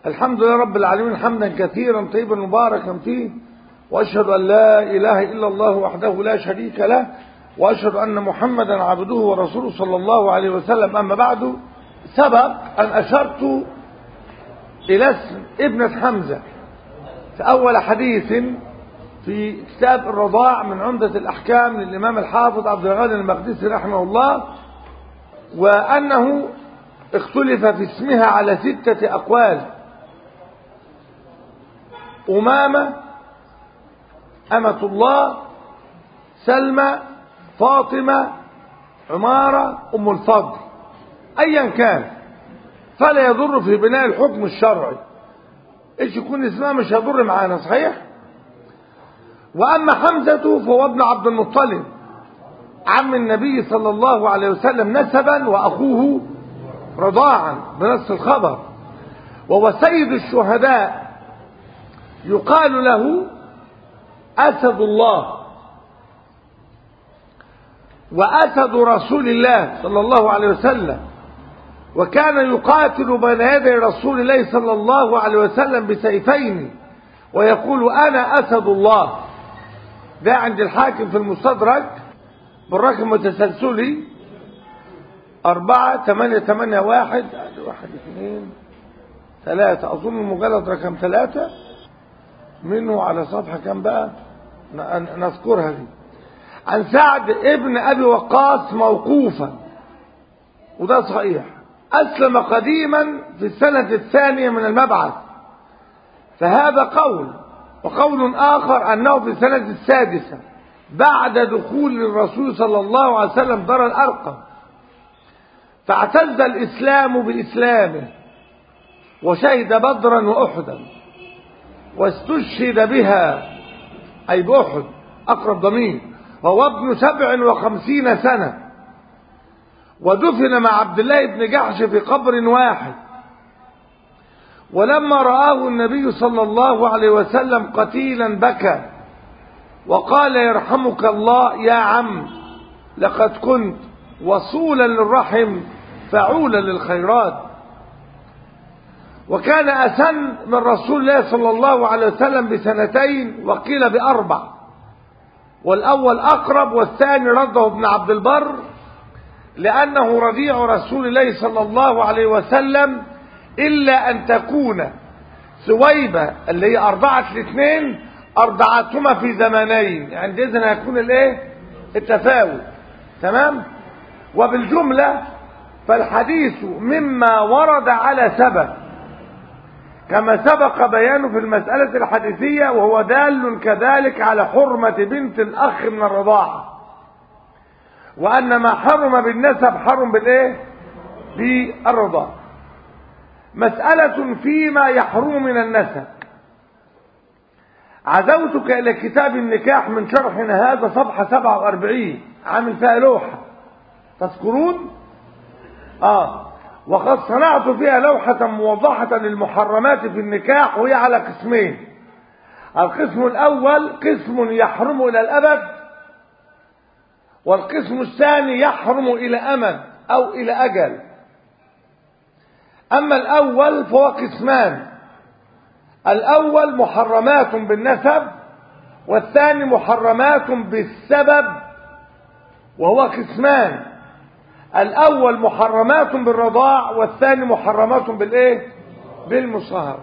الحمد لله رب العالمين حمدا كثيرا طيبا مباركا فيه وأشهد أن لا إله إلا الله وحده لا شريك له وأشهد أن محمدا عبده ورسوله صلى الله عليه وسلم أما بعد سبق أن أشرت إلى اسم ابنة حمزة في أول حديث في كتاب الرضاع من عمدة الأحكام للإمام الحافظ عبد الغني المقدسي رحمه الله وأنه اختلف في اسمها على ستة أقوال أمامة أمة الله سلمى فاطمة عمارة أم الفضل أيا كان فلا يضر في بناء الحكم الشرعي ايش يكون اسمها مش هيضر معانا صحيح واما حمزة فهو ابن عبد المطلب عم النبي صلى الله عليه وسلم نسبا واخوه رضاعا بنص الخبر وهو سيد الشهداء يقال له اسد الله واسد رسول الله صلى الله عليه وسلم وكان يقاتل بين يدي رسول الله صلى الله عليه وسلم بسيفين ويقول أنا أسد الله ده عند الحاكم في المستدرك بالرقم التسلسلي أربعة ثمانية ثمانية واحد واحد اثنين ثلاثة أظن المجلد رقم ثلاثة منه على صفحة كم بقى نذكرها دي عن سعد ابن أبي وقاص موقوفا وده صحيح أسلم قديما في السنة الثانية من المبعث فهذا قول وقول آخر أنه في السنة السادسة بعد دخول الرسول صلى الله عليه وسلم دار الأرقم فاعتز الإسلام بإسلامه وشهد بدرا وأحدا واستشهد بها أي بأحد أقرب ضمير وهو ابن سبع وخمسين سنة ودفن مع عبد الله بن جحش في قبر واحد ولما رآه النبي صلى الله عليه وسلم قتيلا بكى وقال يرحمك الله يا عم لقد كنت وصولا للرحم فعولا للخيرات وكان أسن من رسول الله صلى الله عليه وسلم بسنتين وقيل بأربع والأول أقرب والثاني رده ابن عبد البر لأنه رضيع رسول الله صلى الله عليه وسلم إلا أن تكون سويبة اللي هي أربعة الاثنين أرضعتهما في زمانين عندئذ يعني هيكون الايه التفاوت تمام وبالجملة فالحديث مما ورد على سبب كما سبق بيانه في المسألة الحديثية وهو دال كذلك على حرمة بنت الأخ من الرضاعة وأن ما حرم بالنسب حرم بالإيه بالرضاعة مسألة فيما يحرم من النسب عزوتك إلى كتاب النكاح من شرحنا هذا صفحة 47 عامل فيها لوحة تذكرون آه وقد صنعت فيها لوحة موضحة للمحرمات في النكاح وهي على قسمين القسم الأول قسم يحرم إلى الأبد والقسم الثاني يحرم إلى أمد أو إلى أجل أما الأول فهو قسمان الأول محرمات بالنسب والثاني محرمات بالسبب وهو قسمان الأول محرمات بالرضاع والثاني محرمات بالإيه بالمصاهرة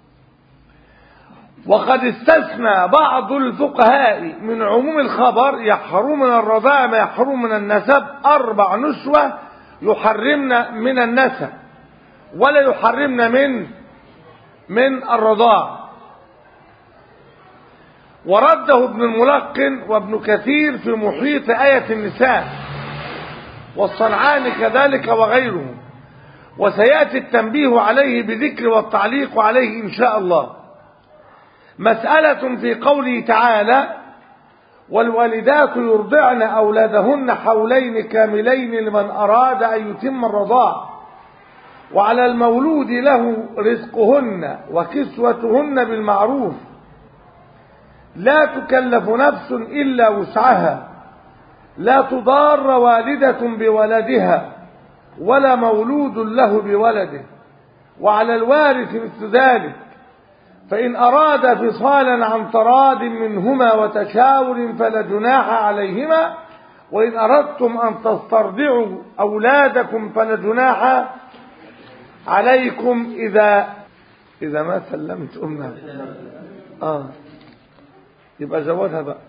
وقد استثنى بعض الفقهاء من عموم الخبر يحرم من الرضاع ما يحرم من النسب أربع نسوة يحرمن من النسب ولا يحرمن من من الرضاع ورده ابن الملقن وابن كثير في محيط آية النساء والصنعان كذلك وغيره وسيأتي التنبيه عليه بذكر والتعليق عليه إن شاء الله مسألة في قوله تعالى والوالدات يرضعن أولادهن حولين كاملين لمن أراد أن يتم الرضاع وعلى المولود له رزقهن وكسوتهن بالمعروف لا تكلف نفس إلا وسعها لا تضار والدة بولدها ولا مولود له بولده وعلى الوارث مثل ذلك فإن أراد فصالا عن تراض منهما وتشاور فلا جناح عليهما وإن أردتم أن تسترضعوا أولادكم فلا جناح عليكم إذا إذا ما سلمت أمها آه يبقى زوجها بقى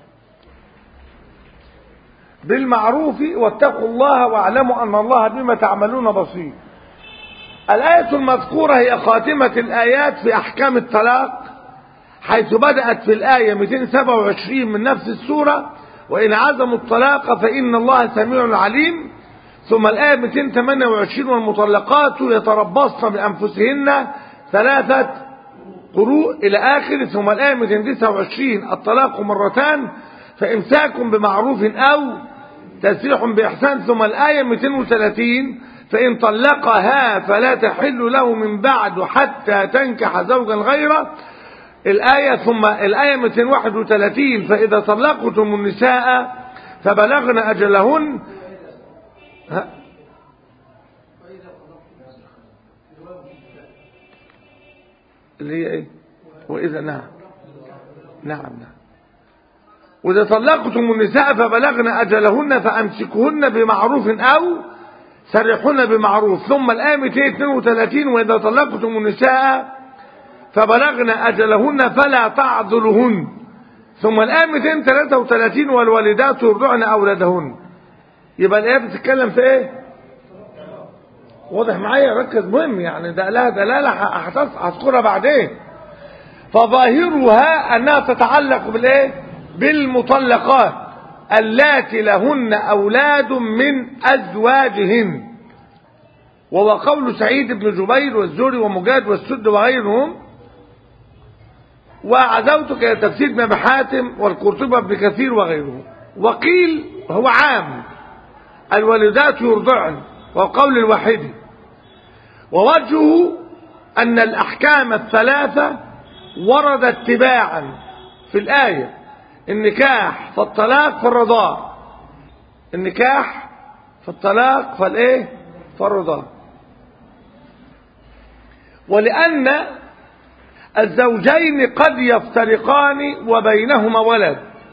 بالمعروف واتقوا الله واعلموا أن الله بما تعملون بصير الآية المذكورة هي خاتمة الآيات في أحكام الطلاق حيث بدأت في الآية 227 من نفس السورة وإن عزموا الطلاق فإن الله سميع عليم ثم الآية 228 والمطلقات يتربصن بأنفسهن ثلاثة قروء إلى آخر ثم الآية 229 الطلاق مرتان فإمساك بمعروف أو تسريح بإحسان ثم الآية 230 فإن طلقها فلا تحل له من بعد حتى تنكح زوجا غيره الآية ثم الآية 231 فإذا طلقتم النساء فبلغن أجلهن ها اللي هي ايه وإذا نعم نعم نعم وإذا طلقتم النساء فبلغن أجلهن فأمسكوهن بمعروف أو سرحن بمعروف ثم الآية 232 وإذا طلقتم النساء فبلغن أجلهن فلا تعذلهن ثم الآية 233 والوالدات يرضعن أولادهن يبقى الآية بتتكلم في إيه؟ واضح معايا ركز مهم يعني ده لها دلالة هذكرها بعدين فظاهرها أنها تتعلق بالإيه؟ بالمطلقات اللاتي لهن أولاد من أزواجهن وهو قول سعيد بن جبير والزوري ومجاد والسد وغيرهم وعزوتك إلى تفسير ابن حاتم والقرطبة ابن كثير وغيره وقيل هو عام الوالدات يرضعن وقول الواحد ووجهه أن الأحكام الثلاثة وردت تباعا في الآية النكاح فالطلاق فالرضاع النكاح فالطلاق فالايه فالرضاع ولأن الزوجين قد يفترقان وبينهما ولد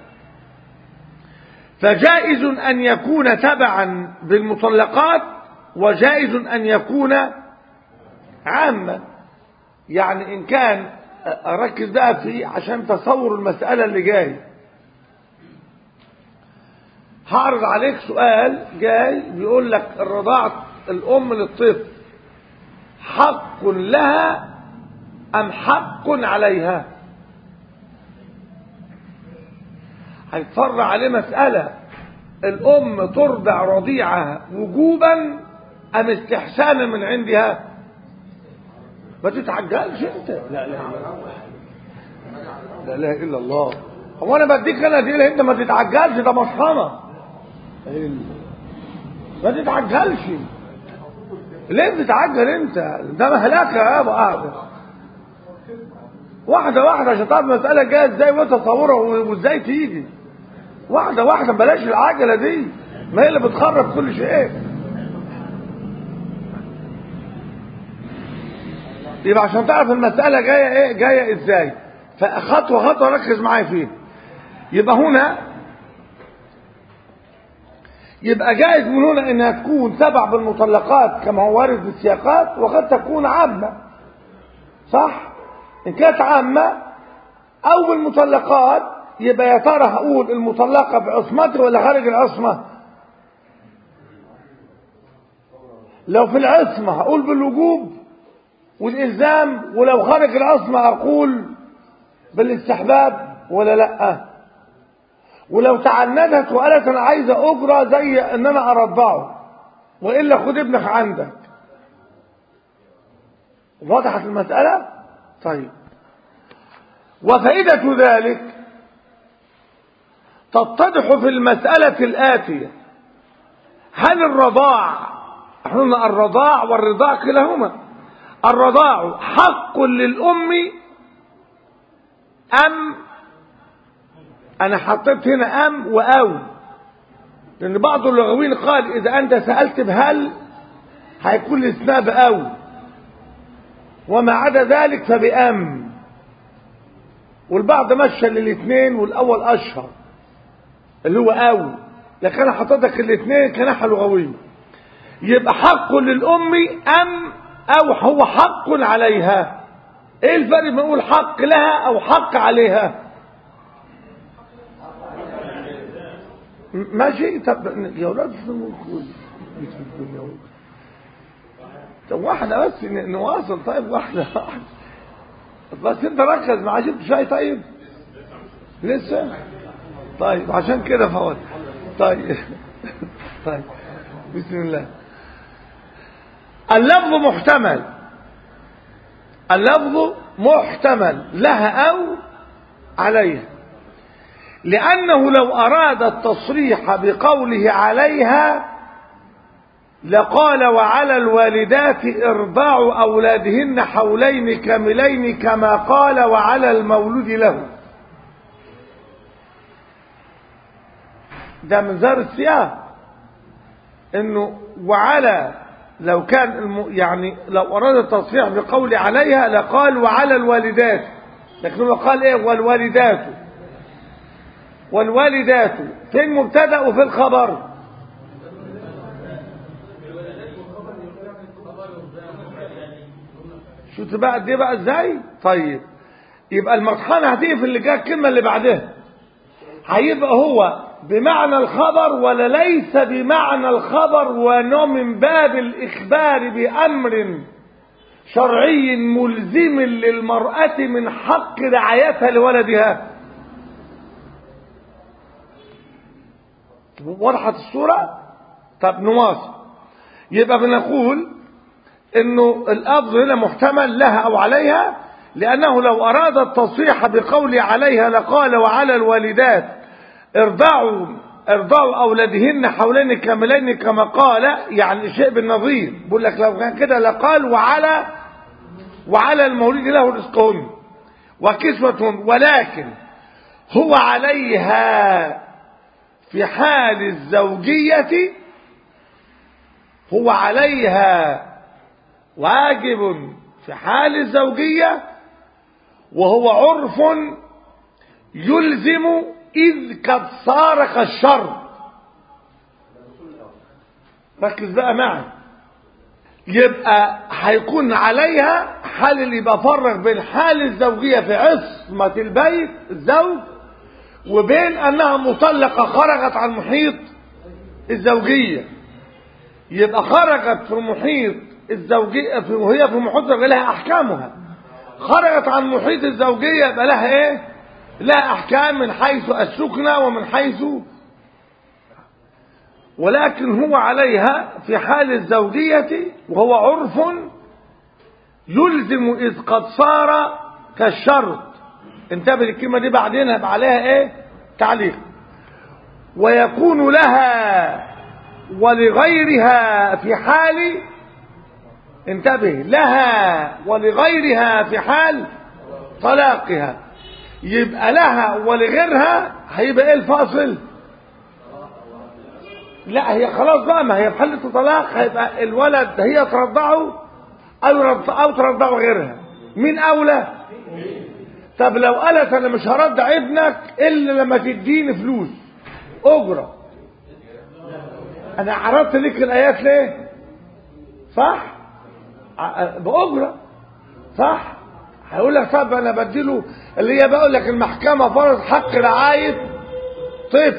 فجائز أن يكون تبعا بالمطلقات وجائز أن يكون عاما يعني إن كان أركز بقى في عشان تصور المسألة اللي جاي هعرض عليك سؤال جاي بيقول لك الرضاعة الأم للطفل حق لها أم حق عليها هيتفرع عليه مسألة الأم ترضع رضيعها وجوبا أم استحسانا من عندها ما تتعجلش انت لا لا لا اله الا الله هو انا بديك انا دي انت ما تتعجلش ده مشحنه ما تتعجلش ليه بتتعجل انت ده مهلكه يا ابو قاعده واحده واحده عشان تعرف المساله جايه ازاي وتصورها وازاي تيجي واحده واحده بلاش العجله دي ما هي اللي بتخرب كل شيء يبقى عشان تعرف المسألة جاية ايه جاية ازاي فخطوة خطوة ركز معايا فيه يبقى هنا يبقى جائز من هنا انها تكون تبع بالمطلقات كما هو وارد في السياقات وقد تكون عامة صح ان كانت عامة او بالمطلقات يبقى يا ترى هقول المطلقة بعصمته ولا خارج العصمة لو في العصمة هقول بالوجوب والإلزام ولو خرج العصمة أقول بالاستحباب ولا لأ ولو تعنتت وقالت أنا عايزة أجرة زي إن أنا أرضعه وإلا خد ابنك عندك وضحت المسألة طيب وفائدة ذلك تتضح في المسألة الآتية هل الرضاع احنا الرضاع والرضاع كلاهما الرضاع حق للأم أم أنا حطيت هنا أم وأو لأن بعض اللغويين قال إذا أنت سألت بهل هيكون اسمها بأو وما عدا ذلك فبأم والبعض مشى للاثنين والاول اشهر اللي هو او لكن انا حطيتك الاثنين كناحه لغويه يبقى حق للام ام او هو حق عليها ايه الفرق بين نقول حق لها او حق عليها ماشي طب يا ولاد طب واحدة بس نواصل طيب واحدة واحدة بس انت ركز مع شربت شاي طيب لسه طيب عشان كده فوت طيب طيب بسم الله اللفظ محتمل اللفظ محتمل لها او عليها لانه لو اراد التصريح بقوله عليها لقال وعلى الوالدات ارضاع اولادهن حولين كاملين كما قال وعلى المولود له ده من زار السياق انه وعلى لو كان الم... يعني لو اراد التصريح بقول عليها لقال وعلى الوالدات لكنه قال ايه والوالدات والوالدات في المبتدا وفي الخبر شفت بقى دي بقى ازاي طيب يبقى المطحنه هتيجي في اللي جاء الكلمه اللي بعدها هيبقى هو بمعنى الخبر ولا ليس بمعنى الخبر ونوع من باب الإخبار بأمر شرعي ملزم للمرأة من حق رعايتها لولدها وضحت الصورة طب نواصل يبقى بنقول انه الافضل هنا محتمل لها او عليها لانه لو اراد التصريح بقول عليها لقال وعلى الوالدات ارضعوا ارضعوا اولادهن حولين كاملين كما قال يعني شيء بالنظير بقول لك لو كان كده لقال وعلى وعلى المولود له رزقهن وكسوتهن ولكن هو عليها في حال الزوجية هو عليها واجب في حال الزوجية وهو عرف يلزم إذ قد صار كالشر ركز بقى معي يبقى هيكون عليها حال اللي يبقى فرق بين حال الزوجية في عصمة البيت الزوج وبين أنها مطلقة خرجت عن محيط الزوجية يبقى خرجت في محيط الزوجية في وهي في محيط الزوجية لها أحكامها خرجت عن محيط الزوجية يبقى لها إيه؟ لها أحكام من حيث السكنة ومن حيث ولكن هو عليها في حال الزوجية وهو عرف يلزم إذ قد صار كالشرط انتبه للكلمة دي بعدين هيبقى عليها ايه تعليق ويكون لها ولغيرها في حال انتبه لها ولغيرها في حال طلاقها يبقى لها ولغيرها هيبقى ايه الفاصل لا هي خلاص بقى ما هي في حالة طلاق هيبقى الولد هي ترضعه او او ترضعه غيرها مين اولى طب لو قالت انا مش هرضع ابنك الا لما تديني فلوس اجره انا عرضت لك الايات ليه صح باجره صح هيقول لك طب انا بديله اللي هي بقول لك المحكمه فرض حق رعايه طفل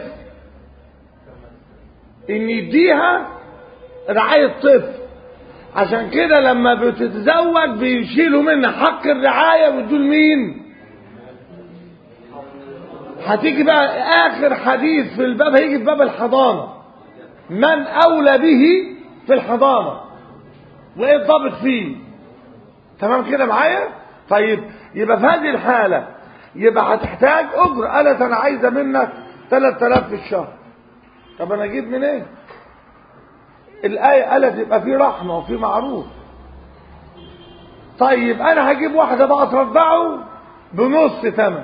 ان يديها رعايه طفل عشان كده لما بتتزوج بيشيلوا منها حق الرعايه ويدوا لمين هتيجي بقى اخر حديث في الباب هيجي في باب الحضانه من اولى به في الحضانه وايه الضابط فيه تمام كده معايا طيب يبقى في هذه الحاله يبقى هتحتاج اجر قالت انا عايزه منك 3000 في الشهر طب انا اجيب منين إيه؟ الايه قالت يبقى في رحمه وفي معروف طيب انا هجيب واحده بقى ترضعه بنص ثمن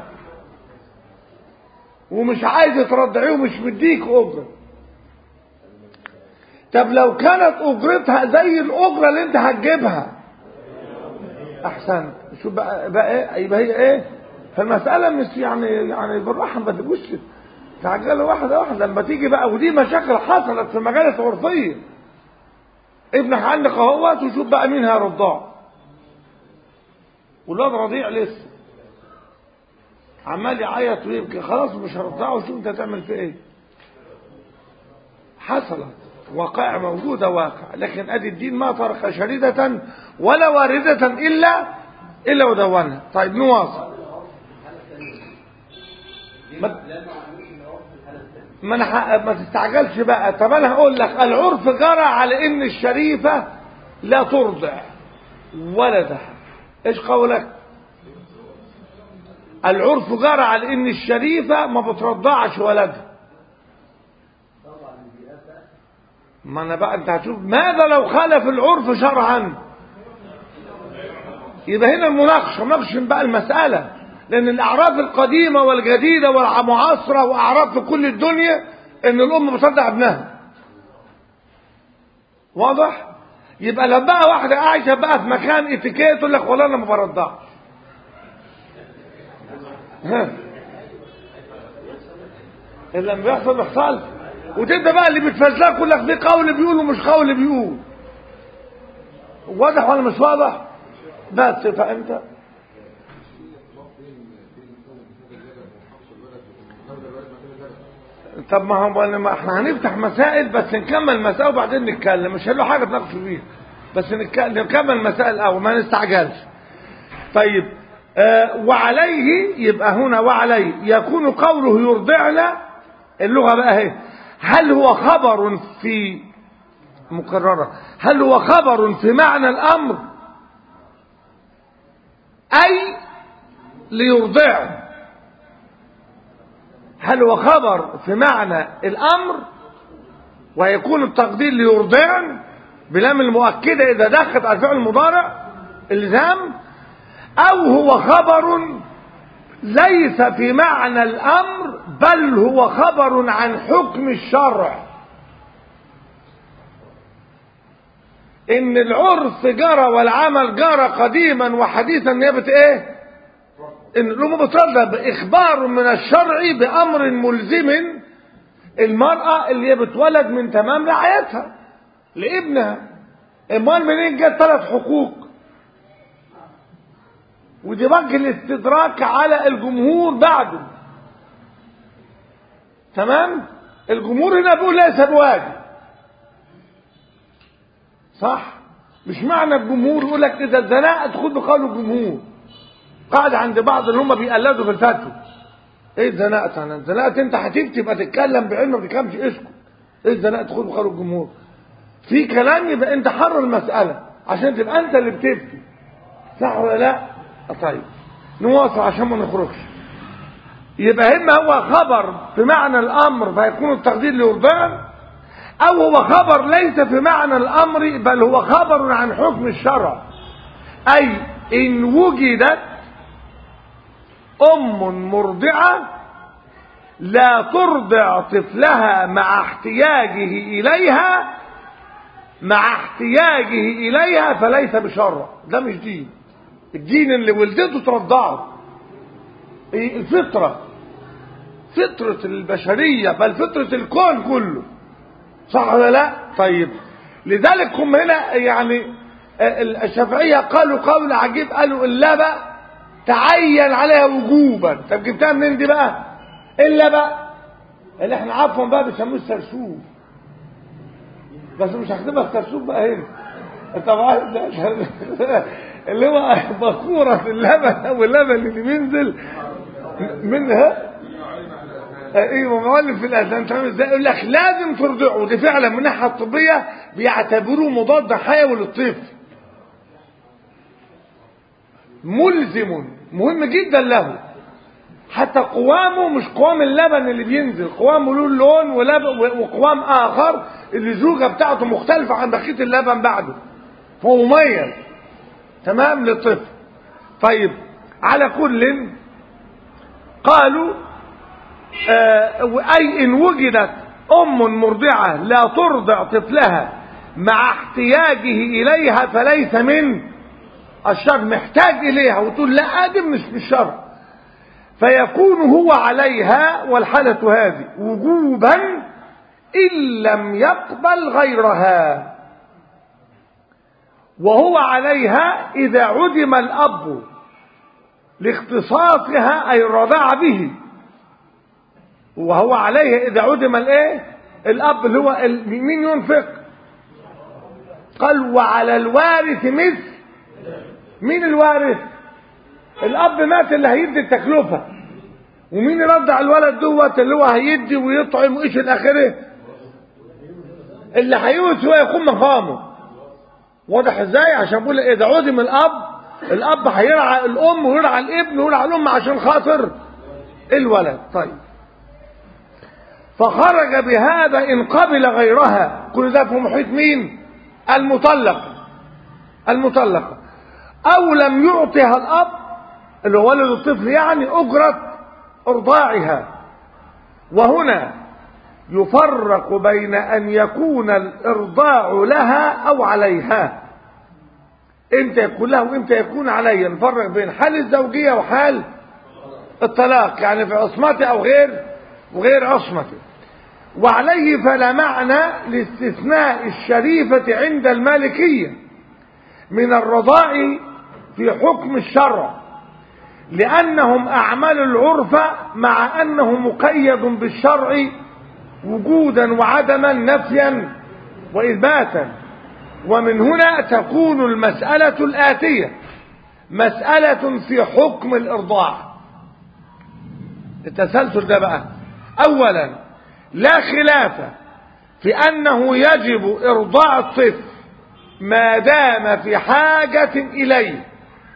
ومش عايز ترضعيه ومش مديك اجره طب لو كانت اجرتها زي الاجره اللي انت هتجيبها احسن شوف بقى, بقى ايه يبقى هي ايه فالمساله مش يعني يعني بالراحه ما تجوش تعجلوا واحده واحده لما تيجي بقى ودي مشاكل حصلت في مجالس عرفيه ابنك عندك اهوت وشوف بقى مين هيرضعه والواد رضيع لسه عمال يعيط ويبكي خلاص مش هرضعه وشوف انت هتعمل فيه ايه حصلت واقع موجودة واقع لكن ادي الدين ما ترك شريدة ولا واردة الا الا ودونها طيب نواصل ما, ما, أنا ما تستعجلش بقى طب انا هقول لك العرف جرى على ان الشريفة لا ترضع ولدها ايش قولك العرف جرى على ان الشريفة ما بترضعش ولدها ما انا بقى انت هتشوف ماذا لو خالف العرف شرعا يبقى هنا المناقشه مناقشه بقى المساله لان الاعراف القديمه والجديده والمعاصره واعراف في كل الدنيا ان الام بترضع ابنها واضح يبقى لو بقى واحده عايشه بقى في مكان اتيكيت تقول لك والله انا ما برضعش ها اللي لما بيحصل بيحصل وتبدا بقى اللي بتفزلك يقول لك في قول بيقول ومش قول بيقول واضح ولا مش واضح بس فانت طب ما هو ما احنا هنفتح مسائل بس نكمل مسائل وبعدين نتكلم مش هنلاقي حاجه نناقش فيها بس نكمل مسائل الاول ما نستعجلش طيب آه وعليه يبقى هنا وعليه يكون قوله يرضعنا اللغه بقى اهي هل هو خبر في مكررة هل هو خبر في معنى الأمر أي ليرضع هل هو خبر في معنى الأمر ويكون التقدير ليرضع بلام المؤكدة إذا دخلت على الفعل المضارع الزام أو هو خبر ليس في معنى الأمر بل هو خبر عن حكم الشرع إن العرف جرى والعمل جرى قديما وحديثا نيابة إيه؟ إن الأمة بترد إخبار من الشرع بأمر ملزم المرأة اللي هي بتولد من تمام رعايتها لابنها امال منين جت ثلاث حقوق ودي وجه الاستدراك على الجمهور بعده تمام الجمهور هنا بيقول ليس بواجب صح مش معنى الجمهور يقول لك اذا الزناء تدخل بقول الجمهور قاعد عند بعض اللي هم بيقلدوا في الفتوى ايه الزناء انا الزناء انت هتكتب هتتكلم بعلم ما بتكلمش اسكت ايه الزناء تدخل بقول الجمهور في كلام يبقى انت حر المساله عشان تبقى انت اللي بتفتي صح ولا لا طيب نواصل عشان ما نخرجش يبقى اما هو خبر في معنى الامر فيكون التقدير ليرضان او هو خبر ليس في معنى الامر بل هو خبر عن حكم الشرع اي ان وجدت ام مرضعه لا ترضع طفلها مع احتياجه اليها مع احتياجه اليها فليس بشرع ده مش دين الدين اللي ولدته ترضعه الفطرة فطرة البشرية بل فطرة الكون كله صح ولا لا طيب لذلك هم هنا يعني الشافعية قالوا قول عجيب قالوا اللبا تعين عليها وجوبا طب جبتها منين دي بقى اللبا اللي احنا عارفهم بقى بيسموه السرسوب بس مش هكتبها السرسوب بقى هنا طبعا اللي هو بخورة اللبن او اللبن اللي بينزل منها ايوه مؤلف في الاذان فاهم ازاي يقول لك لازم ترضعه دي فعلا من الناحيه الطبيه بيعتبروه مضاد حيوي للطفل ملزم مهم جدا له حتى قوامه مش قوام اللبن اللي بينزل قوامه له لون ولبن وقوام اخر اللي زوجه بتاعته مختلفه عن بقيه اللبن بعده هو مميز تمام للطفل طيب على كل قالوا آه أي إن وجدت أم مرضعة لا ترضع طفلها مع احتياجه إليها فليس من الشرع محتاج إليها وتقول لا دي مش في الشرع فيكون هو عليها والحالة هذه وجوبا إن لم يقبل غيرها وهو عليها إذا عدم الأب لاختصاصها أي الرضاع به وهو عليها إذا عدم الإيه الأب اللي هو مين ينفق قال وعلى الوارث مثل مين الوارث الاب مات اللي هيدي التكلفة ومين يرضع الولد دوت اللي هو هيدي ويطعم وايش الاخره اللي هيورث هو يقوم مقامه واضح ازاي عشان بقول اذا عدم الاب الاب هيرعى الام ويرعى الابن ويرعى الام عشان خاطر الولد طيب فخرج بهذا ان قبل غيرها كل ده في محيط مين المطلقه المطلقه او لم يعطها الاب اللي هو ولد الطفل يعني اجره ارضاعها وهنا يفرق بين ان يكون الارضاع لها او عليها امتى يكون لها وامتى يكون عليها نفرق بين حال الزوجيه وحال الطلاق يعني في عصمته او غير وغير عصمته وعليه فلا معنى لاستثناء الشريفة عند المالكية من الرضاع في حكم الشرع لأنهم أعملوا العرف مع أنه مقيد بالشرع وجودا وعدما نفيا وإثباتا ومن هنا تكون المسألة الآتية مسألة في حكم الإرضاع التسلسل ده بقى أولا لا خلاف في أنه يجب إرضاع الطفل ما دام في حاجة إليه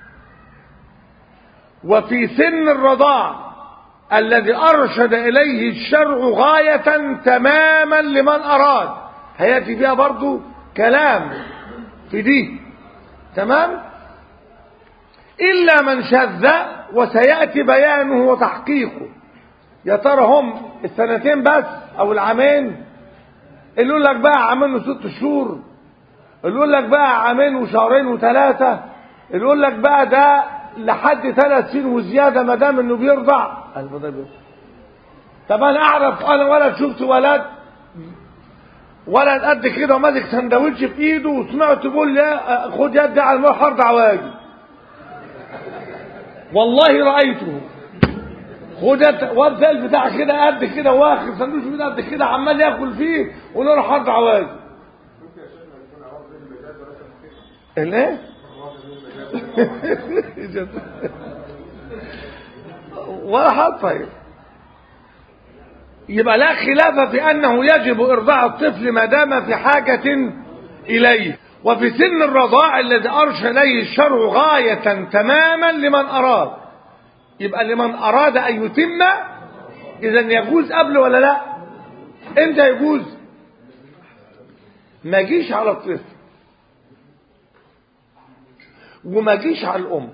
وفي سن الرضاع الذي أرشد إليه الشرع غاية تماما لمن أراد هيأتي فيها برضو كلام في دي تمام إلا من شذ وسيأتي بيانه وتحقيقه يا ترى هم السنتين بس او العامين اللي يقول لك بقى عامين وست شهور اللي يقول لك بقى عامين وشهرين وثلاثة اللي يقول لك بقى ده لحد ثلاث سنين وزيادة ما دام انه بيرضع طب انا اعرف انا ولد شفت ولد ولد قد كده وماسك سندوتش في ايده وسمعت بيقول لي خد يدي على المروحه ارضع واجي والله رايته خد وابدا بتاع كده قد كده واخد سندوتش من قد كده عمال ياكل فيه ونروح حرب عواجي الايه ولا حد طيب يبقى لا خلاف في انه يجب ارضاع الطفل ما دام في حاجه اليه وفي سن الرضاع الذي ارشد اليه الشرع غايه تماما لمن اراد يبقى لمن أراد أن يتم إذا يجوز قبل ولا لا امتى يجوز ما جيش على الطفل وما جيش على الأم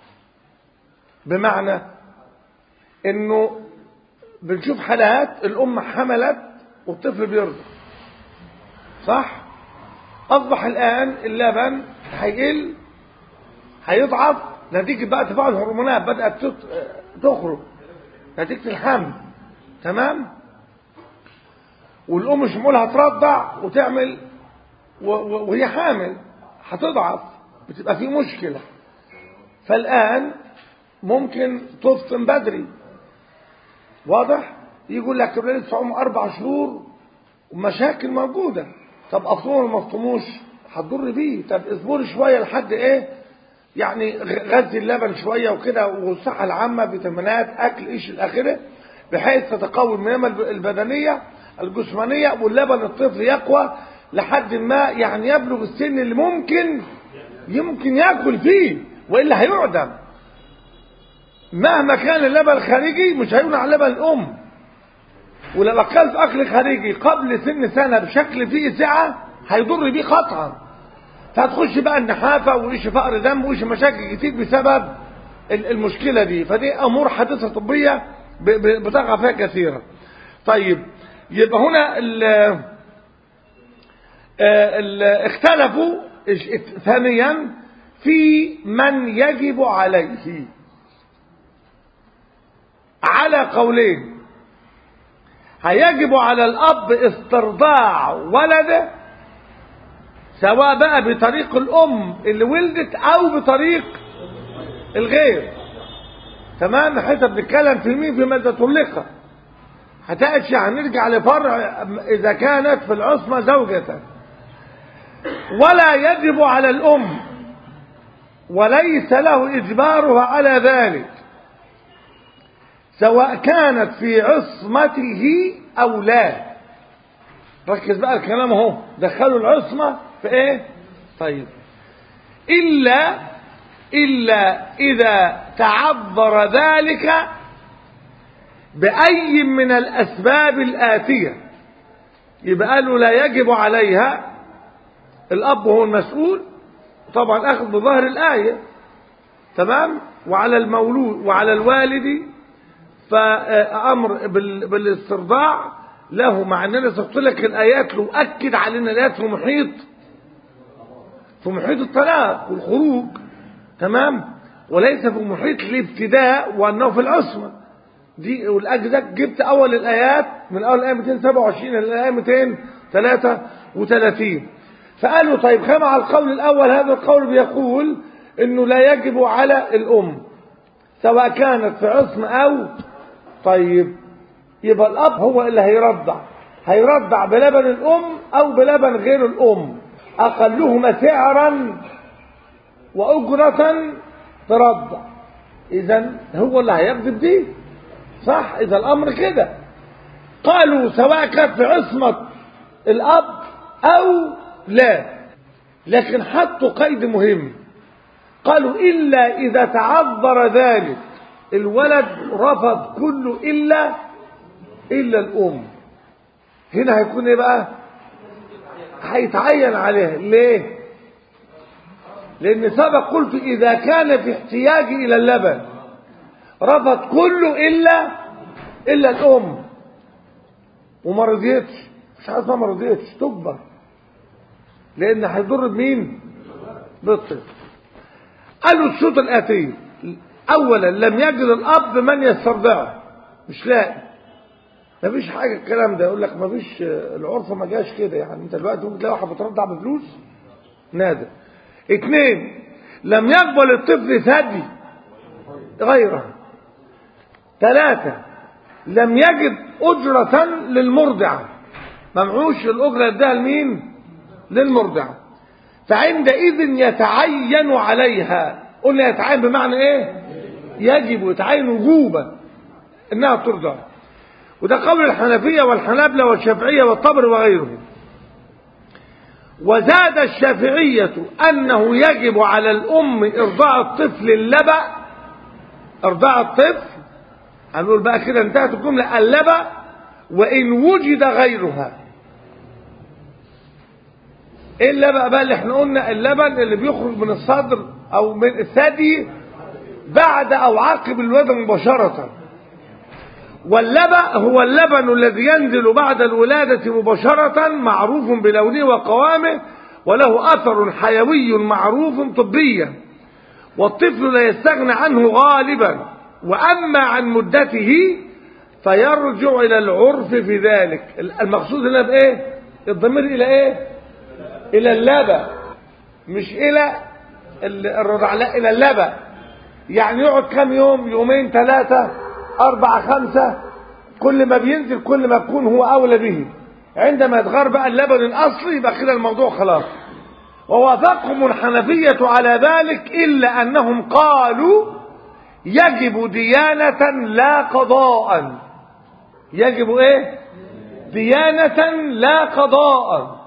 بمعنى انه بنشوف حالات الأم حملت والطفل بيرضع صح أصبح الآن اللبن هيقل هيضعف نتيجة بقى تفاعل الهرمونات بدأت تخرج نتيجة الحمل تمام والأم شمولها ترضع وتعمل وهي حامل هتضعف بتبقى في مشكلة فالآن ممكن تفطم بدري واضح يقول لك الولد صعوم أربع شهور ومشاكل موجودة طب أفطموا ما أفطموش هتضر بيه طب اصبري شوية لحد إيه يعني غذي اللبن شوية وكده والصحة العامة فيتامينات أكل إيش الآخرة بحيث تتقوي المنامة البدنية الجسمانية واللبن الطفل يقوى لحد ما يعني يبلغ السن اللي ممكن يمكن ياكل فيه والا هيعدم مهما كان اللبن الخارجي مش هيمنع على لبن الام ولو اكلت اكل خارجي قبل سن سنه بشكل فيه سعه هيضر بيه قطعا فهتخش بقى النحافه وإيش فقر دم وإيش مشاكل كتير بسبب المشكله دي فدي امور حادثه طبيه بتقع فيها كثيرا طيب يبقى هنا ال ال اختلفوا ثانيا في من يجب عليه على قولين هيجب على الأب استرضاع ولده سواء بقى بطريق الأم اللي ولدت أو بطريق الغير تمام حتى بنتكلم في مين في مادة طلقة هتأتي هنرجع لفرع إذا كانت في العصمة زوجة ولا يجب على الأم وليس له إجبارها على ذلك سواء كانت في عصمته أو لا ركز بقى الكلام اهو دخلوا العصمة في ايه طيب إلا إلا إذا تعذر ذلك بأي من الأسباب الآتية يبقى قالوا لا يجب عليها الأب هو المسؤول طبعا أخذ بظاهر الآية تمام وعلى المولود وعلى الوالد فأمر بالاسترضاع له مع أننا سقط لك الآيات لو أكد علينا الآيات في محيط في محيط الطلاق والخروج تمام وليس في محيط الابتداء وأنه في العصمة دي والأجزاء جبت أول الآيات من أول الآية 227 إلى الآية 233 فقالوا طيب كما على القول الأول هذا القول بيقول إنه لا يجب على الأم سواء كانت في عصم أو طيب يبقى الأب هو اللي هيرضع هيرضع بلبن الأم أو بلبن غير الأم أقلهما سعرا وأجرة ترضع إذا هو اللي هيقضي بدي صح إذا الأمر كده قالوا سواء كانت في عصمة الأب أو لا لكن حطوا قيد مهم قالوا إلا إذا تعذر ذلك الولد رفض كله إلا إلا الأم هنا هيكون إيه بقى هيتعين عليها ليه لأن سبق قلت إذا كان في احتياج إلى اللبن رفض كله إلا إلا الأم وما رضيتش مش عارف ما رضيتش تكبر لأن هيضر بمين بالطفل قالوا الشوط الآتية أولا لم يجد الأب من يسترضعه مش لاقي مفيش حاجة الكلام ده يقول لك مفيش العرف ما جاش كده يعني انت دلوقتي ممكن تلاقي واحد بترضع بفلوس نادر اثنين لم يقبل الطفل ثدي غيره ثلاثة لم يجد أجرة للمرضعة ممعوش الأجرة اداها لمين للمرضعة فعندئذ يتعين عليها قلنا يتعين بمعنى ايه يجب يتعين وجوبا انها ترضع وده قول الحنفية والحنابلة والشافعية والطبر وغيرهم وزاد الشافعية أنه يجب على الأم إرضاع الطفل اللبأ إرضاع الطفل هنقول بقى كده انتهت الجملة اللبأ وإن وجد غيرها ايه اللبن بقى اللي احنا قلنا اللبن اللي بيخرج من الصدر او من الثدي بعد او عقب الولاده مباشره واللبن هو اللبن الذي ينزل بعد الولاده مباشره معروف بلونه وقوامه وله اثر حيوي معروف طبيا والطفل لا يستغنى عنه غالبا واما عن مدته فيرجع الى العرف في ذلك المقصود هنا بايه الضمير الى ايه الى اللبا مش الى الرضع لا الى اللبا يعني يقعد كم يوم يومين ثلاثة أربعة خمسة كل ما بينزل كل ما يكون هو أولى به عندما يتغير بقى اللبن الأصلي يبقى كده الموضوع خلاص ووافقهم الحنفية على ذلك إلا أنهم قالوا يجب ديانة لا قضاء يجب إيه ديانة لا قضاء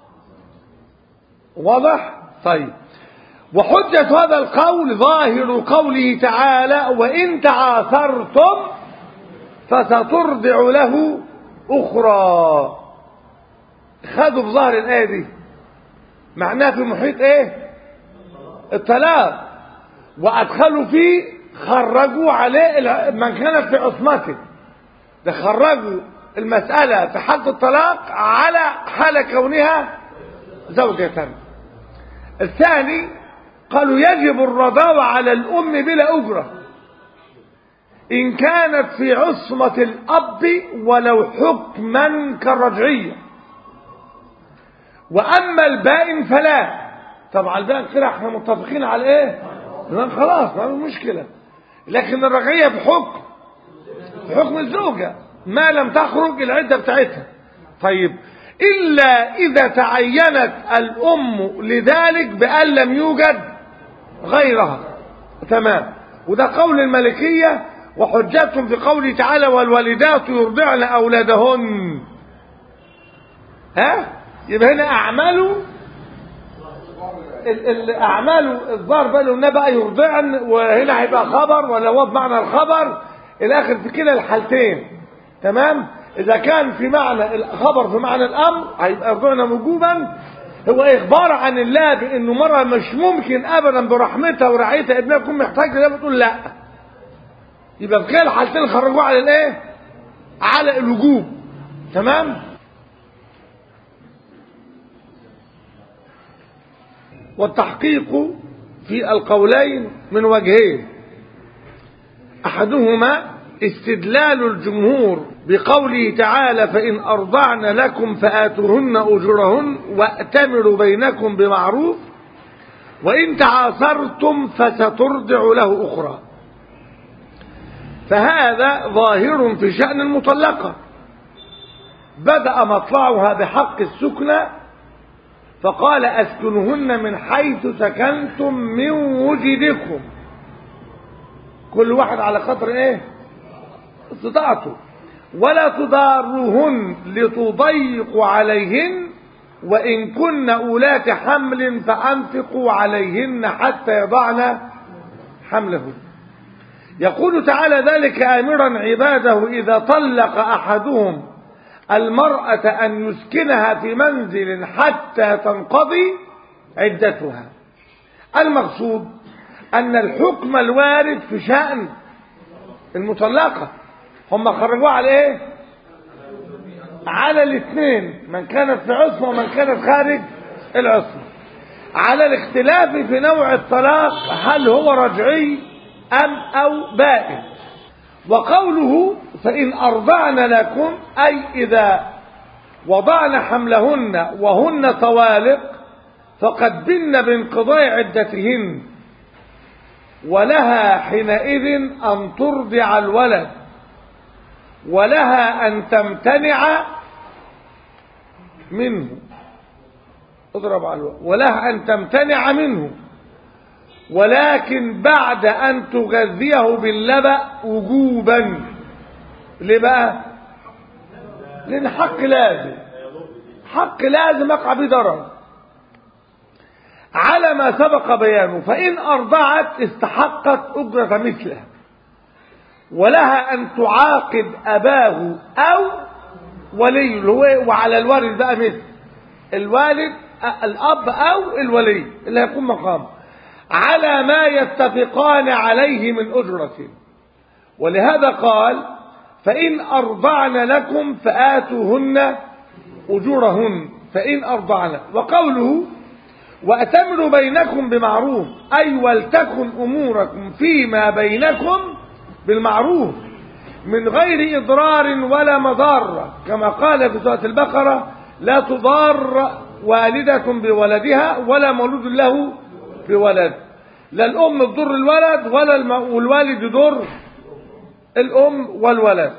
واضح طيب وحجة هذا القول ظاهر قوله تعالى وإن تعاثرتم فسترضع له أخرى خدوا بظهر الآية دي معناها في محيط ايه الطلاق وأدخلوا فيه خرجوا عليه من كانت في عصمته ده خرجوا المسألة في حالة الطلاق على حال كونها زوجة الثاني قالوا يجب الرضاوة على الأم بلا أجرة إن كانت في عصمة الأب ولو حكما كالرجعية وأما البائن فلا طبعا البائن كده احنا متفقين على ايه لأن خلاص ما في مشكلة لكن الرجعية بحكم بحكم الزوجة ما لم تخرج العدة بتاعتها طيب إلا إذا تعينت الأم لذلك بأن لم يوجد غيرها تمام وده قول الملكية وحجتهم في قوله تعالى والوالدات يرضعن أولادهن ها يبقى هنا أعماله الأعمال الظاهر بقى لو بقى يرضعن وهنا هيبقى خبر ولا هو بمعنى الخبر الآخر في كلا الحالتين تمام إذا كان في معنى الخبر في معنى الأمر هيبقى يرضعن وجوبا هو إخبار عن الله بأنه مرة مش ممكن أبدا برحمتها ورعايتها ابنها يكون محتاج لده بتقول لا يبقى في كلا الحالتين خرجوه على الإيه؟ على الوجوب تمام؟ والتحقيق في القولين من وجهين احدهما استدلال الجمهور بقوله تعالى فان ارضعن لكم فاتوهن اجورهن واتمروا بينكم بمعروف وان تعاثرتم فسترضع له اخرى فهذا ظاهر في شان المطلقه بدا مطلعها بحق السكنى فقال أسكنهن من حيث سكنتم من وجدكم كل واحد على قدر ايه استطاعته ولا تضاروهن لتضيقوا عليهن وإن كن أولات حمل فأنفقوا عليهن حتى يضعن حملهن يقول تعالى ذلك آمرا عباده إذا طلق أحدهم المرأة أن يسكنها في منزل حتى تنقضي عدتها المقصود أن الحكم الوارد في شأن المطلقة هم خرجوها على ايه على الاثنين من كانت في عصمة ومن كانت خارج العصمة على الاختلاف في نوع الطلاق هل هو رجعي أم أو بائن وقوله فإن أرضعن لكم أي إذا وضعن حملهن وهن طوالق فقد بن بانقضاء عدتهن ولها حينئذ أن ترضع الولد ولها أن تمتنع منه اضرب على الولد ولها أن تمتنع منه ولكن بعد أن تغذيه باللبأ وجوبا ليه بقى لأن حق لازم حق لازم يقع به ضرر على ما سبق بيانه فإن أرضعت استحقت أجرة مثله ولها أن تعاقب أباه أو ولي اللي هو وعلى الوارث بقى مثل الوالد الأب أو الولي اللي هيكون مقامه على ما يتفقان عليه من أجرة ولهذا قال فإن أرضعن لكم فآتوهن أجورهن فإن أرضعن وقوله وأتمروا بينكم بمعروف أي ولتكن أموركم فيما بينكم بالمعروف من غير إضرار ولا مضارة كما قال في سورة البقرة لا تضار والدة بولدها ولا مولود له بولد لا الأم تضر الولد ولا الم... والوالد يضر الأم والولد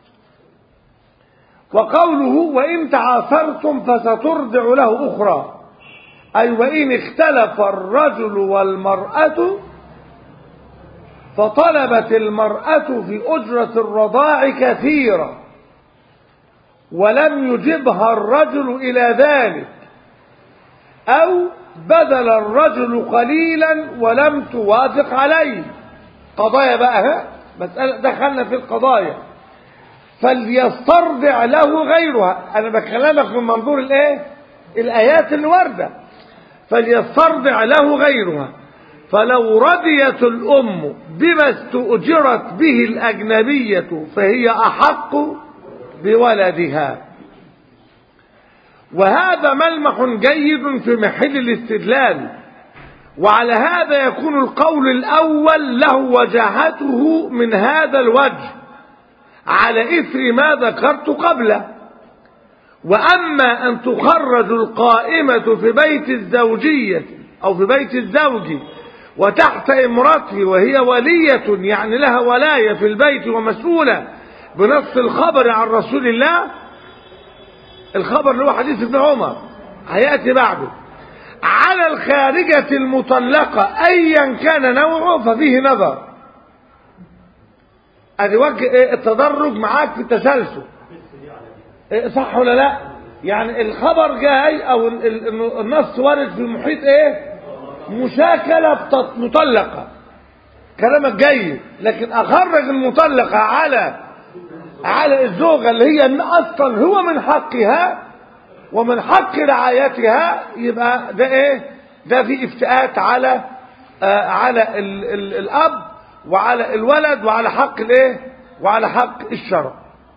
وقوله وإن تعاثرتم فسترضع له أخرى أي وإن اختلف الرجل والمرأة فطلبت المرأة في أجرة الرضاع كثيرا ولم يجبها الرجل إلى ذلك أو بذل الرجل قليلا ولم توافق عليه قضايا بقى ها مسألة دخلنا في القضايا فليسترضع له غيرها أنا بكلمك من منظور الإيه الآيات اللي واردة فليسترضع له غيرها فلو رضيت الأم بما استؤجرت به الأجنبية فهي أحق بولدها وهذا ملمح جيد في محل الاستدلال وعلى هذا يكون القول الأول له وجاهته من هذا الوجه على إثر ما ذكرت قبله وأما أن تخرج القائمة في بيت الزوجية أو في بيت الزوج وتحت امرته وهي ولية يعني لها ولاية في البيت ومسؤولة بنص الخبر عن رسول الله الخبر اللي هو حديث ابن عمر هيأتي بعده على الخارجة المطلقة أيا كان نوعه ففيه نظر ادي وجه ايه التدرج معاك في التسلسل إيه صح ولا لا يعني الخبر جاي او النص وارد في محيط ايه مشاكلة مطلقة كلامك جيد لكن اخرج المطلقة على على الزوجة اللي هي اصلا هو من حقها ومن حق رعايتها يبقى ده ايه ده في افتئات على آه على ال ال الاب وعلى الولد وعلى حق الايه وعلى حق الشرع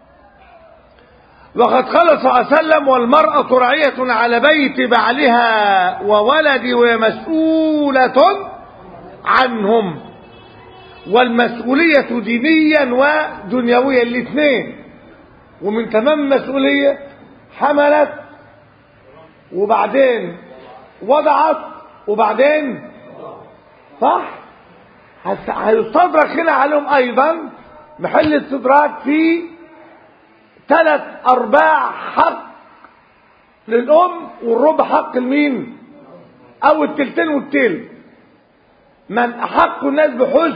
وقد قال صلى الله عليه وسلم والمرأة راعية على بيت بعلها وولد ومسؤولة عنهم والمسؤولية دينيا ودنيويا الاثنين ومن تمام المسؤولية حملت وبعدين وضعت وبعدين صح هيستدرك هنا عليهم ايضا محل استدراك في ثلاث ارباع حق للام والربع حق لمين او التلتين والتلت من احق الناس بحسن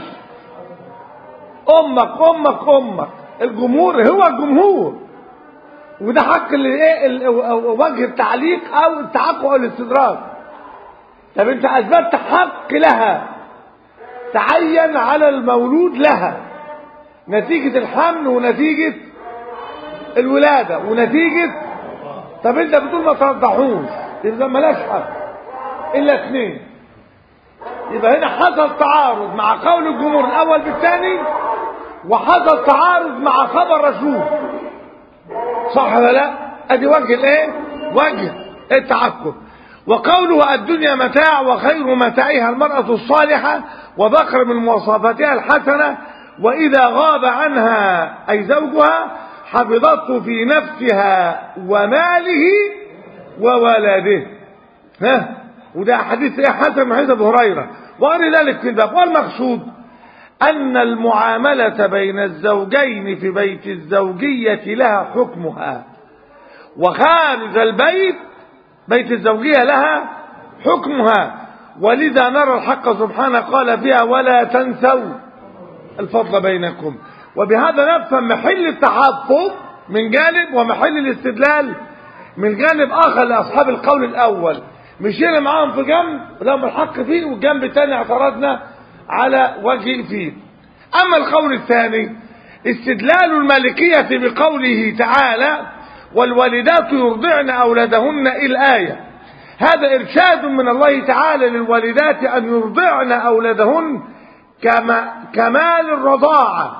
امك امك امك الجمهور هو الجمهور وده حق الايه وجه التعليق او التعقب او الاستدراك طب انت اثبتت حق لها تعين على المولود لها نتيجة الحمل ونتيجة الولادة ونتيجة طب انت بتقول ما ترضعوش يبقى ملاش حق الا اثنين يبقى هنا حصل تعارض مع قول الجمهور الاول بالثاني وحصل تعارض مع خبر رسول صح ولا لا ادي وجه الايه وجه التعقب وقوله الدنيا متاع وخير متاعها المرأة الصالحة وذكر من مواصفاتها الحسنة وإذا غاب عنها أي زوجها حفظته في نفسها وماله وولده ها وده حديث ايه حسن من حديث ابو هريره وغير ذلك في الباب والمقصود ان المعامله بين الزوجين في بيت الزوجيه لها حكمها وخارج البيت بيت الزوجيه لها حكمها ولذا نرى الحق سبحانه قال فيها ولا تنسوا الفضل بينكم وبهذا نفهم محل التحفظ من جانب ومحل الاستدلال من جانب اخر لاصحاب القول الاول مشينا معاهم في جنب لهم الحق فيه والجنب الثاني اعترضنا على وجه فيه اما القول الثاني استدلال المالكية بقوله تعالى والوالدات يرضعن اولادهن الايه هذا ارشاد من الله تعالى للوالدات ان يرضعن اولادهن كما كمال الرضاعه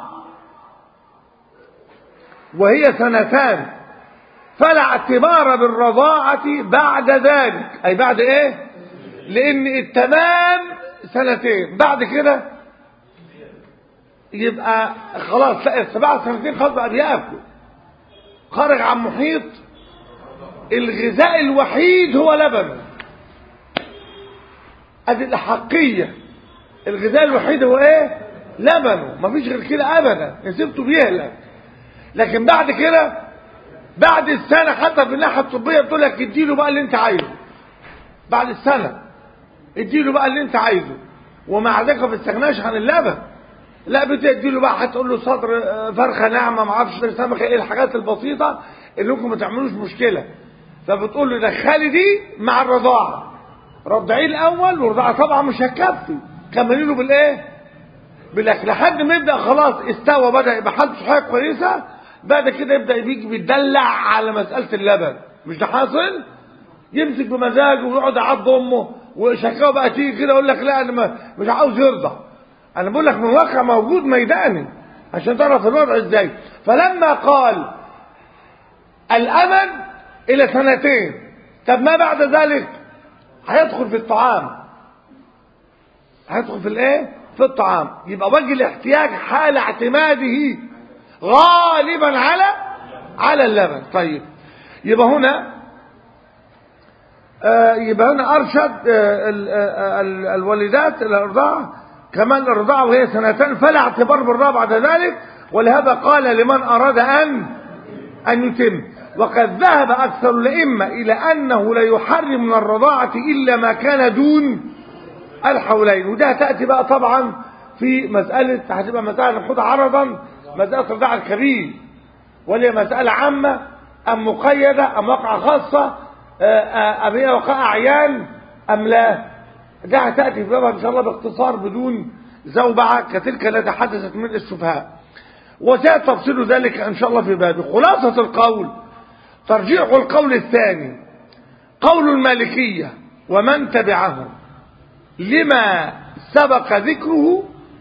وهي سنتان فلا اعتبار بالرضاعة بعد ذلك أي بعد إيه لأن التمام سنتين بعد كده يبقى خلاص لا السبع سنتين خلاص بقى بياكل خرج عن محيط الغذاء الوحيد هو لبن ادي الحقية الغذاء الوحيد هو ايه لبنه مفيش غير كده ابدا نسيبته بيهلك لكن بعد كده بعد السنة حتى في الناحية الطبية بتقول لك اديله بقى اللي انت عايزه بعد السنة اديله بقى اللي انت عايزه ومع ذلك ما بتستغناش عن اللبن لا بتديله بقى هتقول له صدر فرخة ناعمة ما اعرفش سمكة ايه الحاجات البسيطة اللي ممكن ما تعملوش مشكلة فبتقول له دخلي دي مع الرضاعة رضعيه الاول والرضاعة طبعا مش هتكفي كملي له بالايه بالاكل لحد ما يبدا خلاص استوى بدا يبقى حالته صحيه كويسه بعد كده يبدا يجي بيدلع على مساله اللبن مش ده حاصل يمسك بمزاجه ويقعد يعض امه وشكاوى بقى تيجي كده يقول لك لا انا ما مش عاوز يرضع انا بقول لك من واقع موجود ميداني عشان تعرف الوضع ازاي فلما قال الامل الى سنتين طب ما بعد ذلك هيدخل في الطعام هيدخل في الايه في الطعام يبقى وجه الاحتياج حال اعتماده غالبا على على اللبن طيب يبقى هنا آه يبقى هنا ارشد آه ال آه ال الوالدات الى الرضاعه كمان الرضاعه وهي سنتان فلا اعتبار بالرضاعه بعد ذلك ولهذا قال لمن اراد ان ان يتم وقد ذهب اكثر الائمه الى انه لا يحرم من الرضاعه الا ما كان دون الحولين وده تاتي بقى طبعا في مساله هتبقى مساله ناخدها عرضا مساله رضاعه الكبير وهي مساله عامه ام مقيده ام واقعه خاصه أم هي وقاء أعيان أم لا ده هتأتي في بابها إن شاء الله باختصار بدون زوبعة كتلك التي حدثت من السفهاء وسيأتي تفصيل ذلك إن شاء الله في بابه خلاصة القول ترجيح القول الثاني قول المالكية ومن تبعهم لما سبق ذكره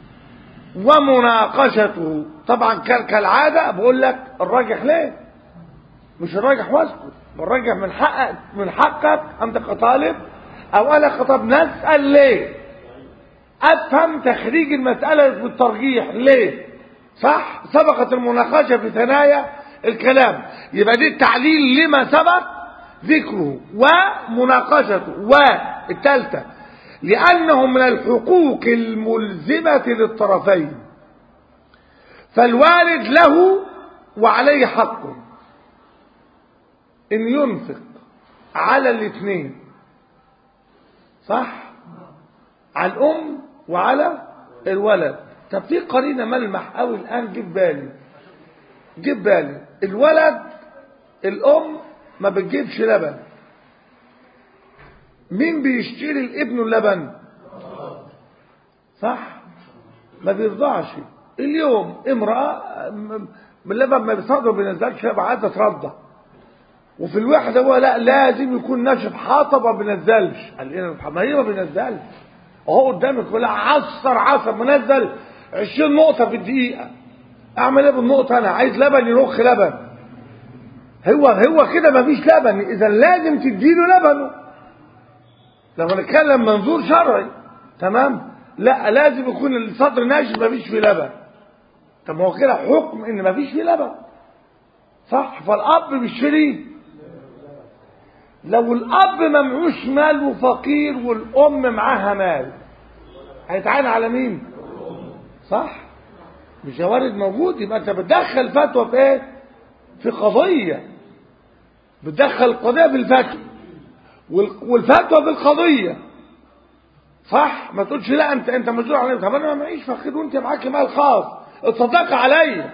ومناقشته طبعا كالعادة بقول لك الراجح ليه مش الراجح واسكت الراجح من حقك من حقك انت كطالب او انا كطالب نسال ليه افهم تخريج المساله بالترجيح ليه صح سبقت المناقشه في ثنايا الكلام يبقى دي التعليل لما سبق ذكره ومناقشته والثالثه لانه من الحقوق الملزمه للطرفين فالوالد له وعليه حقه ان ينفق على الاثنين صح على الام وعلى الولد طب في قرينه ملمح قوي الان جه بالي جه بالي الولد الام ما بتجيبش لبن مين بيشتري لابنه اللبن صح ما بيرضعش اليوم امراه اللبن ما بيصدر ما بينزلش عايزه ترضع وفي الوحده هو لا لازم يكون ناشف حاطب ما بينزلش قال ايه ما هي ما بينزلش اهو قدامك ولا عصر عصر منزل 20 نقطه في الدقيقه اعمل ايه بالنقطه انا عايز لبن يرخ لبن هو هو كده ما فيش لبن اذا لازم تديله لبنه لو هنتكلم منظور شرعي تمام لا لازم يكون الصدر ناشف ما فيش فيه لبن طب هو كده حكم ان ما فيش فيه لبن صح فالاب بيشتري لو الاب ما معوش مال وفقير والام معاها مال هيتعين على مين صح مش وارد موجود يبقى انت بتدخل فتوى في ايه في قضيه بتدخل القضيه في الفتوى والفتوى في القضيه صح ما تقولش لا انت انت مسؤول عن طب انا ما معيش فقير وانت معاك مال خاص اتصدق عليا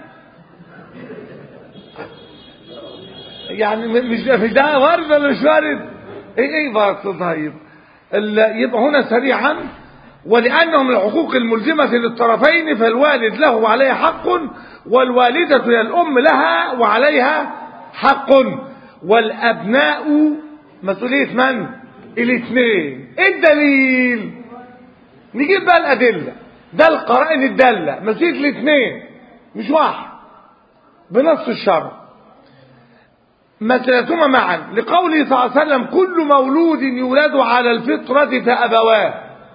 يعني مش مش ده وارد ولا مش وارد؟ ايه ايه برضه طيب يبقى هنا سريعا ولأنه من الحقوق الملزمة للطرفين فالوالد له وعليه حق والوالدة هي الأم لها وعليها حق والأبناء مسؤولية من؟ الاثنين ايه الدليل؟ نجيب بقى الأدلة ده القرائن الدالة مسؤولية الاثنين مش واحد بنص الشرع مثلتهما معا لقوله صلى الله عليه وسلم كل مولود يولد على الفطرة فأبواه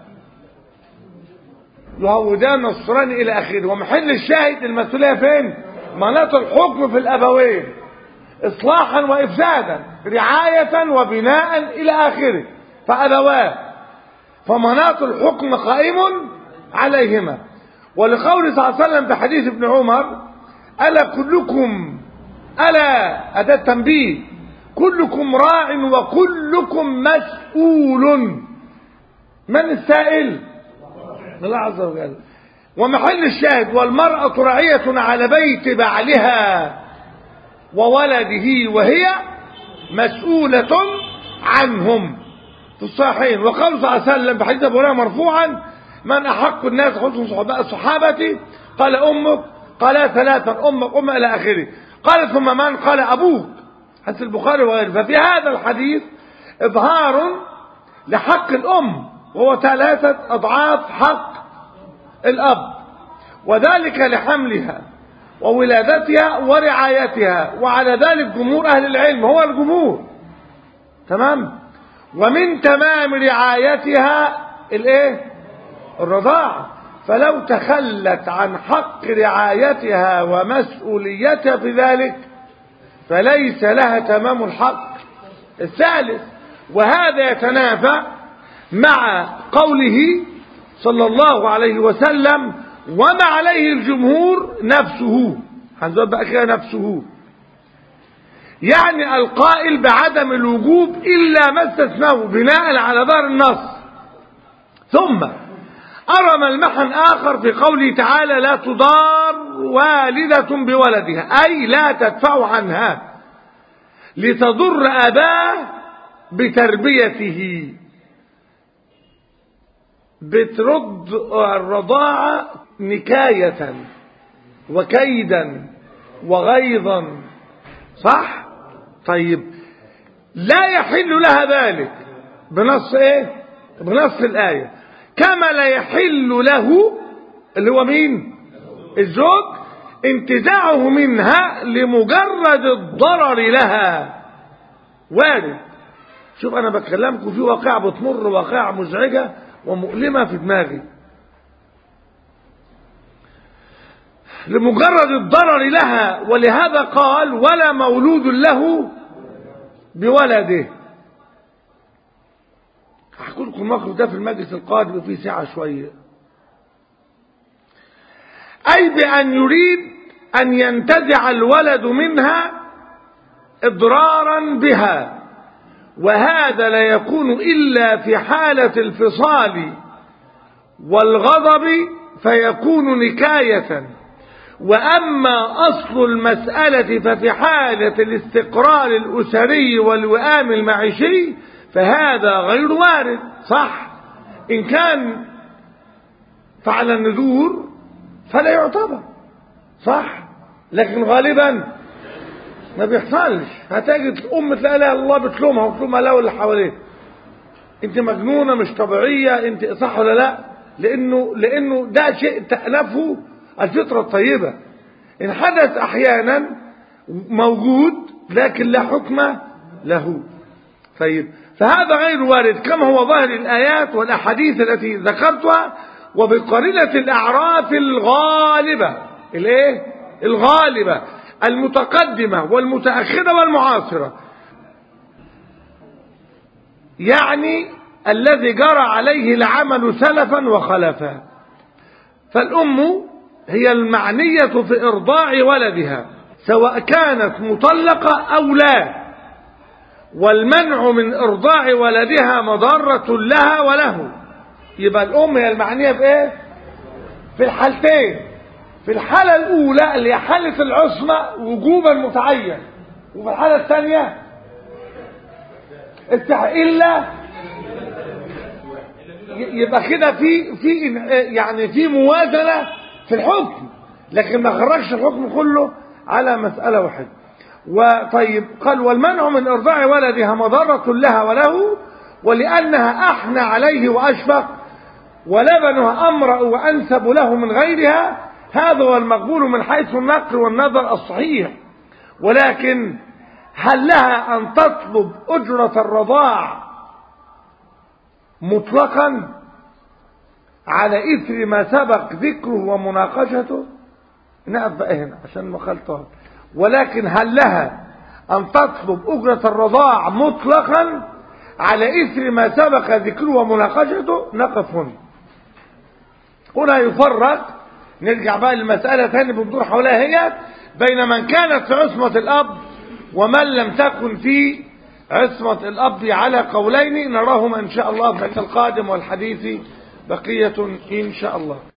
يهودان نصران إلى آخره ومحل الشاهد المسؤولية فين مناط الحكم في الأبوين إصلاحا وإفسادا رعاية وبناء إلى آخره فأبواه فمناط الحكم قائم عليهما ولقول صلى الله عليه وسلم في حديث ابن عمر ألا كلكم ألا أداة تنبيه كلكم راع وكلكم مسؤول من السائل الله عز وجل ومحل الشاهد والمرأة راعية على بيت بعلها وولده وهي مسؤولة عنهم في الصحيحين وقال صلى الله عليه وسلم بحديث ابو هريره مرفوعا من احق الناس حسن صحابتي قال امك قال ثلاثا امك ام الى اخره قال ثم من قال أبوك حديث البخاري وغيره ففي هذا الحديث إظهار لحق الأم وهو ثلاثة أضعاف حق الأب وذلك لحملها وولادتها ورعايتها وعلى ذلك جمهور أهل العلم هو الجمهور تمام ومن تمام رعايتها الايه الرضاعة فلو تخلت عن حق رعايتها ومسؤوليتها في ذلك فليس لها تمام الحق الثالث وهذا يتنافى مع قوله صلى الله عليه وسلم وما عليه الجمهور نفسه هنزود بقى كده نفسه يعني القائل بعدم الوجوب إلا ما استثناه بناء على ظهر النص ثم أرى ملمحا آخر في قوله تعالى لا تضار والدة بولدها أي لا تدفع عنها لتضر أباه بتربيته بترد الرضاعة نكاية وكيدا وغيظا صح طيب لا يحل لها ذلك بنص ايه بنص الآية كما لا يحل له اللي هو مين الزوج انتزاعه منها لمجرد الضرر لها وارد شوف انا بكلمكم في واقعة بتمر واقعة مزعجة ومؤلمة في دماغي لمجرد الضرر لها ولهذا قال ولا مولود له بولده هحكي لكم الموقف ده في المجلس القادم وفيه ساعة شوية أي بأن يريد أن ينتزع الولد منها إضرارا بها وهذا لا يكون إلا في حالة الفصال والغضب فيكون نكاية وأما أصل المسألة ففي حالة الاستقرار الأسري والوئام المعيشي فهذا غير وارد صح إن كان فعل النذور فلا يعتبر صح لكن غالبا ما بيحصلش هتجد الأم تلاقي لها الله بتلومها وتلومها لا واللي حواليها انت مجنونة مش طبيعية انت صح ولا لا لانه لانه ده شيء تألفه الفطرة الطيبة ان حدث احيانا موجود لكن لا حكم له طيب فهذا غير وارد كما هو ظاهر الآيات والأحاديث التي ذكرتها وبقرينة الأعراف الغالبة الايه الغالبة المتقدمة والمتأخرة والمعاصرة يعني الذي جرى عليه العمل سلفا وخلفا فالأم هي المعنية في إرضاع ولدها سواء كانت مطلقة أو لا والمنع من إرضاع ولدها مضرة لها وله يبقى الأم هي المعنية بإيه في الحالتين في الحالة الأولى اللي هي حالة العصمة وجوبا متعين وفي الحالة الثانية إلا يبقى كده في في يعني في موازنة في الحكم لكن ما خرجش الحكم كله على مسألة واحدة وطيب قال والمنع من إرضاع ولدها مضرة لها وله ولأنها أحنى عليه وأشفق ولبنها أمرأ وأنسب له من غيرها هذا هو المقبول من حيث النقل والنظر الصحيح ولكن هل لها أن تطلب أجرة الرضاع مطلقا على إثر ما سبق ذكره ومناقشته نقف بقى هنا عشان ما خلطها ولكن هل لها أن تطلب أجرة الرضاع مطلقا على إثر ما سبق ذكره ومناقشته نقف هنا هنا يفرق نرجع بقى للمسألة تاني بندور حولها هي بين من كانت في عصمة الأب ومن لم تكن في عصمة الأب على قولين نراهما إن شاء الله في القادم والحديث بقية إن شاء الله